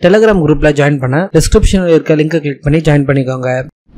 Telegram குரூப்ல join பண்ண டிஸ்கிரிப்ஷனில் இருக்க லிங்கை கிளிக் பண்ணி ஜாயின் பண்ணிக்கோங்க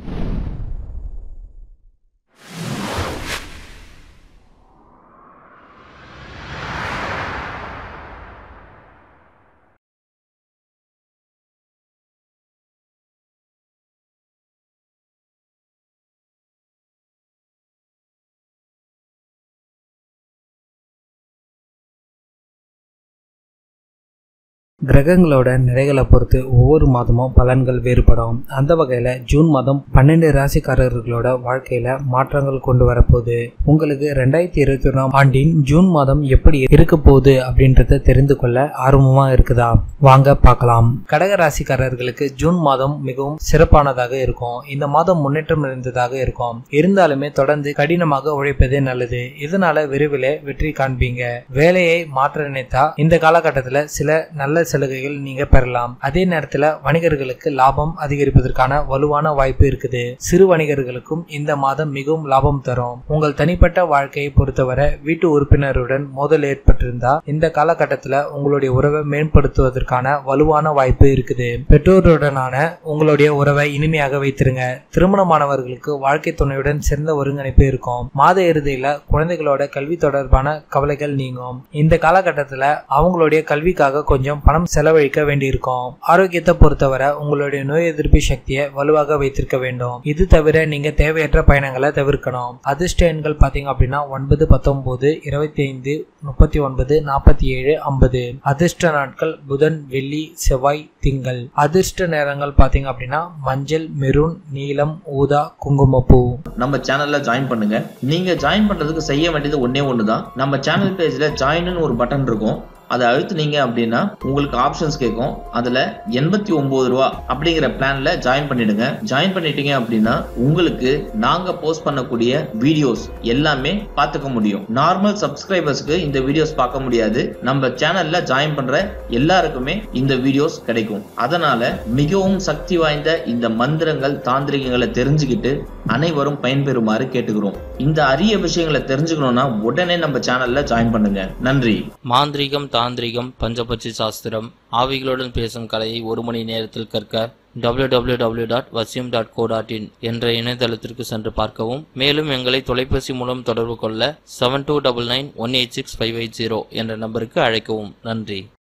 கிரகங்களோட நிலைகளை பொறுத்து ஒவ்வொரு மாதமும் பலன்கள் வேறுபடும் அந்த வகையில் ஜூன் மாதம் பன்னெண்டு ராசிக்காரர்களோட வாழ்க்கையில மாற்றங்கள் கொண்டு வரப்போகுது உங்களுக்கு ரெண்டாயிரத்தி இருபத்தி ஒன்றாம் ஆண்டின் ஜூன் மாதம் எப்படி இருக்க போகுது அப்படின்றத தெரிந்து கொள்ள ஆர்வமா இருக்குதா வாங்க பார்க்கலாம் கடக ராசிக்காரர்களுக்கு ஜூன் மாதம் மிகவும் சிறப்பானதாக இருக்கும் இந்த மாதம் முன்னேற்றம் நிறைந்ததாக இருக்கும் இருந்தாலுமே தொடர்ந்து கடினமாக உழைப்பதே நல்லது இதனால விரைவில் வெற்றி காண்பீங்க வேலையை மாற்ற நினைத்தா இந்த காலகட்டத்தில் சில நல்ல சலுகைகள் நீங்க பெறலாம் அதே நேரத்துல வணிகர்களுக்கு லாபம் அதிகரிப்பதற்கான வலுவான வாய்ப்பு இருக்குது சிறு வணிகர்களுக்கும் இந்த மாதம் மிகவும் லாபம் தரும் உங்கள் தனிப்பட்ட வாழ்க்கையை பொறுத்தவரை வீட்டு உறுப்பினருடன் மோதல் ஏற்பட்டிருந்தா இந்த காலகட்டத்துல உங்களுடைய உறவை மேம்படுத்துவதற்கான வலுவான வாய்ப்பு இருக்குது பெற்றோருடனான உங்களுடைய உறவை இனிமையாக வைத்திருங்க திருமணமானவர்களுக்கு வாழ்க்கை துணையுடன் சிறந்த ஒருங்கிணைப்பு இருக்கும் மாத இறுதியில குழந்தைகளோட கல்வி தொடர்பான கவலைகள் நீங்கும் இந்த காலகட்டத்துல அவங்களுடைய கல்விக்காக கொஞ்சம் பணம் செலவழிக்க வேண்டியிருக்கும் ஆரோக்கியத்தை பொறுத்தவரை உங்களுடைய நோய் எதிர்ப்பு சக்தியை வலுவாக வைத்திருக்க வேண்டும் இது தவிர நீங்க தேவையற்ற பயணங்களை தவிர்க்கணும் அதிர்ஷ்ட எண்கள் பாத்தீங்க அப்படின்னா ஒன்பது பத்தொன்பது இருபத்தி ஐந்து முப்பத்தி ஒன்பது நாற்பத்தி ஏழு ஐம்பது அதிர்ஷ்ட நாட்கள் புதன் வெள்ளி செவ்வாய் திங்கள் அதிர்ஷ்ட நேரங்கள் பாத்தீங்க அப்படின்னா மஞ்சள் மெரூன் நீலம் ஊதா குங்குமப்பூ நம்ம சேனல்ல ஜாயின் பண்ணுங்க நீங்க ஜாயின் பண்றதுக்கு செய்ய வேண்டியது ஒன்னே ஒண்ணுதான் நம்ம சேனல் பேஜ்ல ஜாயின்னு ஒரு பட்டன் இருக்கும் அதை அழுத்துனீங்க அப்படின்னா உங்களுக்கு ஆப்ஷன்ஸ் கேட்கும் அதுல எண்பத்தி ஒன்பது ரூபா அப்படிங்கிற பிளான்ல ஜாயின் பண்ணிடுங்க ஜாயின் பண்ணிட்டீங்க அப்படின்னா உங்களுக்கு நாங்க போஸ்ட் பண்ணக்கூடிய வீடியோஸ் எல்லாமே பார்த்துக்க முடியும் நார்மல் சப்ஸ்கிரைபர்ஸ்க்கு இந்த வீடியோஸ் பார்க்க முடியாது நம்ம சேனல்ல ஜாயின் பண்ற எல்லாருக்குமே இந்த வீடியோஸ் கிடைக்கும் அதனால மிகவும் சக்தி வாய்ந்த இந்த மந்திரங்கள் தாந்திரிகங்களை தெரிஞ்சுக்கிட்டு அனைவரும் பயன்பெறுமாறு கேட்டுக்கிறோம் இந்த அரிய விஷயங்களை தெரிஞ்சுக்கணும்னா உடனே நம்ம சேனல்ல ஜாயின் பண்ணுங்க நன்றி மாந்திரீகம் தாந்திரிகம் பஞ்சபட்சி சாஸ்திரம் ஆவிகளுடன் பேசும் கலையை ஒரு மணி நேரத்தில் கற்க www.vasyum.co.in டாட் வசியம் டாட் கோ டாட் இன் என்ற இணையதளத்திற்கு சென்று பார்க்கவும் மேலும் எங்களை தொலைபேசி மூலம் தொடர்பு கொள்ள seven two double nine one eight six five eight zero என்ற நம்பருக்கு அழைக்கவும் நன்றி